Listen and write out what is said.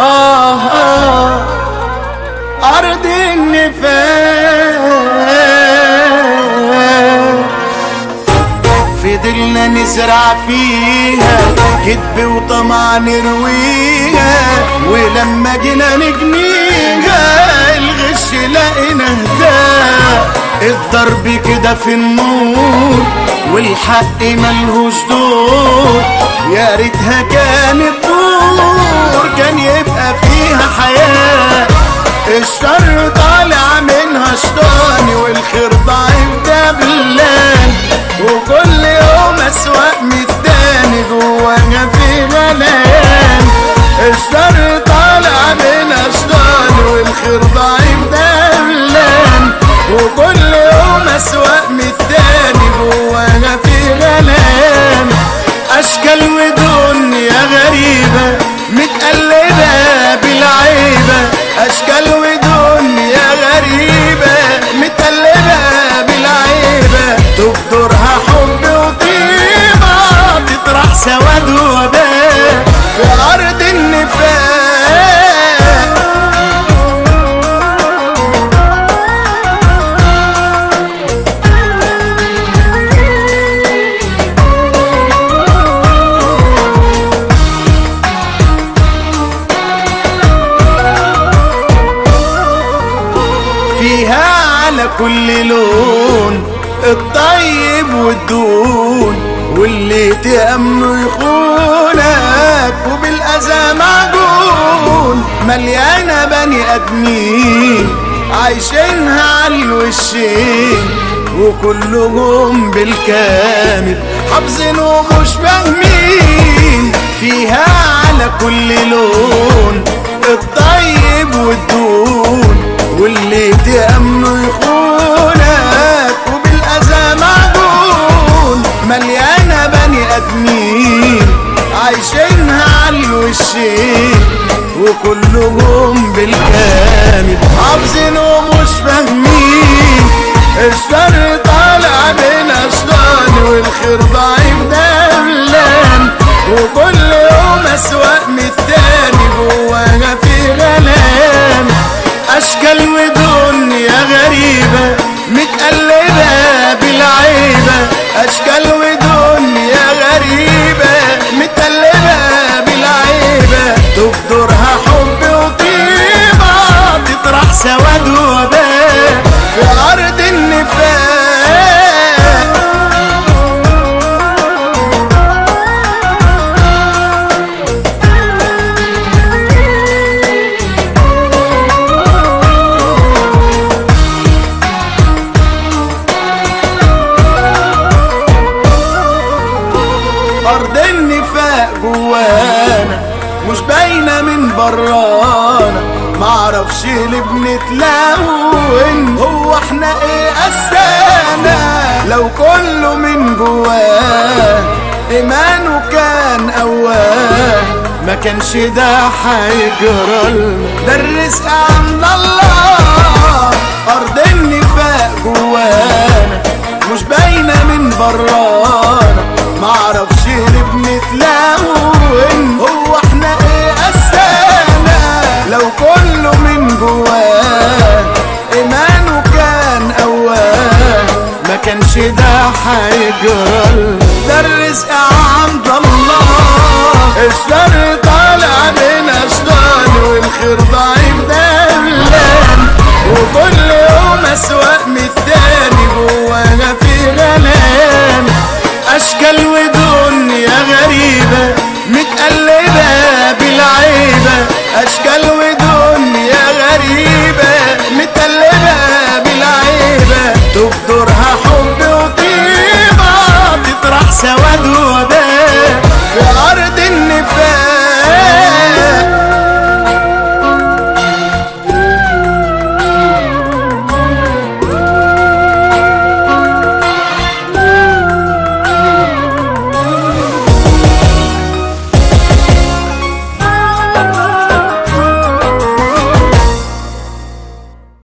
آه آه أرض النفاق فضلنا نزرع فيها كذب وطمع نرويها ولما جينا نجنيها الغش لقينا هداء الضرب كده في النور والحق ملهوش دور يا ريتها كانت دور كان يبقى فيها حياة الشر طالع منها شطاني والخير ضعيف ده بالله وكل يوم اسوأ من التاني جوانا في غليان الشر طالع منها شطاني والخير ضعيف ده بالله وكل يوم اسوأ من التاني جوانا في غليان اشكال ودنيا غريبة متقلبة بالعيبة اشكال ودنيا غريبة متقلبة بالعيبة تبدرها حب وطيبة تطرح سواد وباء في ارض النفاق فيها على كل لون الطيب والدون واللي تأمنه يخونك وبالأذى معجون مليانة بني آدمين عايشينها على الوشين وكلهم بالكامل حافظين ومش فاهمين فيها على كل لون الطيب والدون واللي تأمنه يخونك وبالأذى معجون مليانة بني آدمين عايشينها على الوشين وكلهم بالكامل حافظين ومش فاهمين الشر طالع من أشطان والخير ضعيف دلان وكل يوم أسوأ من التاني جوانا في غلان أشكال ودنيا غريبة متقلبة بالعيبة أشكال ودنيا غريبة متقلبة بالعيبة تبدرها حب وطيبة تطرح سواد وباء في أرض النفاق أرض النفاق جوانا مش باينة من برانا معرفش ليه بنتلون هو احنا ايه قسانا لو كله من جواه ايمانه كان قواه ما كانش ده هيجرى ده الرزق عند الله ارض النفاق جوانا مش باينة من برانا معرفش ليه بنتلون هو احنا ايه قسانا لو كله من جواه ايمانه كان قواه ما كانش ده هيجرى ده الرزق عند الله الشر طالع من اشطان والخير ضعيف دلان وكل يوم اسوأ من التاني جوانا في غلان اشكال ودنيا غريبة متقلبة بالعيبة اشكال ودنيا غريبة متقلبة بالعيبة تبدرها حب وطيبة تطرح سواد